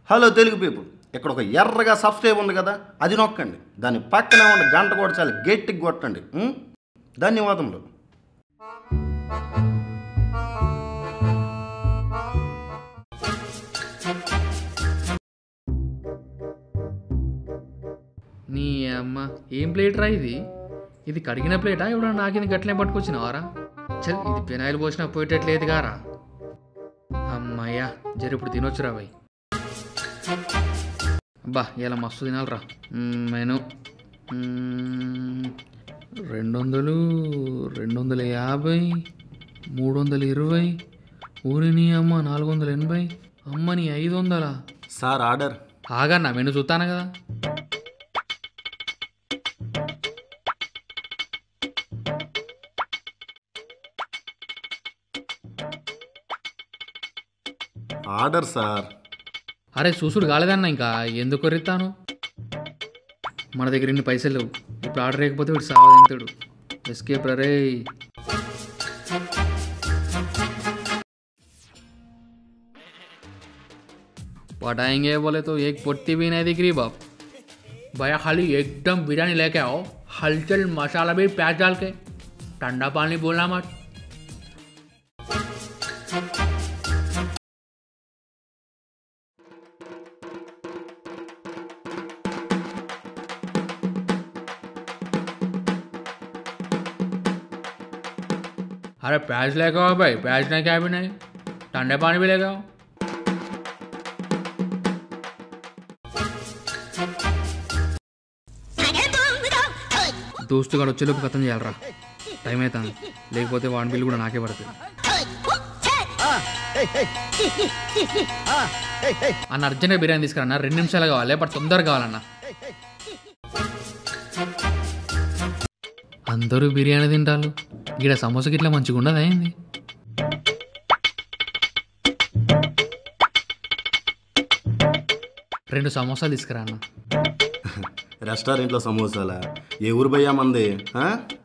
Hello Telugu people ఇక్కడ ఒక ఎర్రగా సబ్స్క్రైబ్ ఉంది కదా అది నొక్కండి దాని పక్కనే ఉన్న గంట కూడా చాలా గట్టిగా కొట్టండి ఉం? ధన్యవాదములు నీ అమ్మ ఏం ప్లేట్ రా ఇది ఇది కడిగిన ప్లేటా ఇప్పుడు నాకింది గట్లనే పట్టుకొచ్చినవారా చల్ ఇది పెనాయిల్ పోసినా పోయేటట్లేదు గారా అమ్మయ్యా జర ఇప్పుడు తినొచ్చురా భయ్ అబ్బా ఇలా మస్తు తినాలిరా మ్మ్, మెను మ్మ్, రెండు వందలు రెండు వందల యాభై మూడు వందల ఇరవై ఊరిని అమ్మ నాలుగు వందల ఎనభై అమ్మ నీ ఐదు వందలా సార్ ఆర్డర్ ఆగన్నా మెను చూస్తాను కదా ఆర్డర్ సార్ అరే చూసుడు కాలేదన్న ఇంకా ఎందుకు కొరిస్తాను మన దగ్గర ఇన్ని పైసలు లేవు ఇప్పుడు ఆర్డర్ వేయకపోతే వీడు సావదంతాడు ఎస్కేప్ రే पटाएंगे बोले तो एक पोट्टी भी नहीं दिख रही बाप भैया खाली एकदम बिरयानी लेके आओ हलचल मसाला भी प्याज डाल के ठंडा पानी बोलना मत अरे प्याज लेके आओ भाई प्याज नहीं क्या भी नहीं ठंडे पानी भी लेके आओ దోస్తు గారు వచ్చేలోపు కథం చేయాలరా టైం అవుతుంది లేకపోతే వాడి బిల్లు కూడా నాకే పడుతుంది అన్న అర్జెంట్గా బిర్యానీ తీసుకురన్న రెండు నిమిషాలు కావాలి బట్ తొందరగా కావాలన్న అందరూ బిర్యానీ తింటారు ఇక్కడ సమోసా గిట్లా మంచిగా ఉండదు అయింది రెండు సమోసాలు తీసుకురా అన్న రెస్టారెంట్లో సమోసాలా ఏ ఊరు భయ్యా మంది ఆ?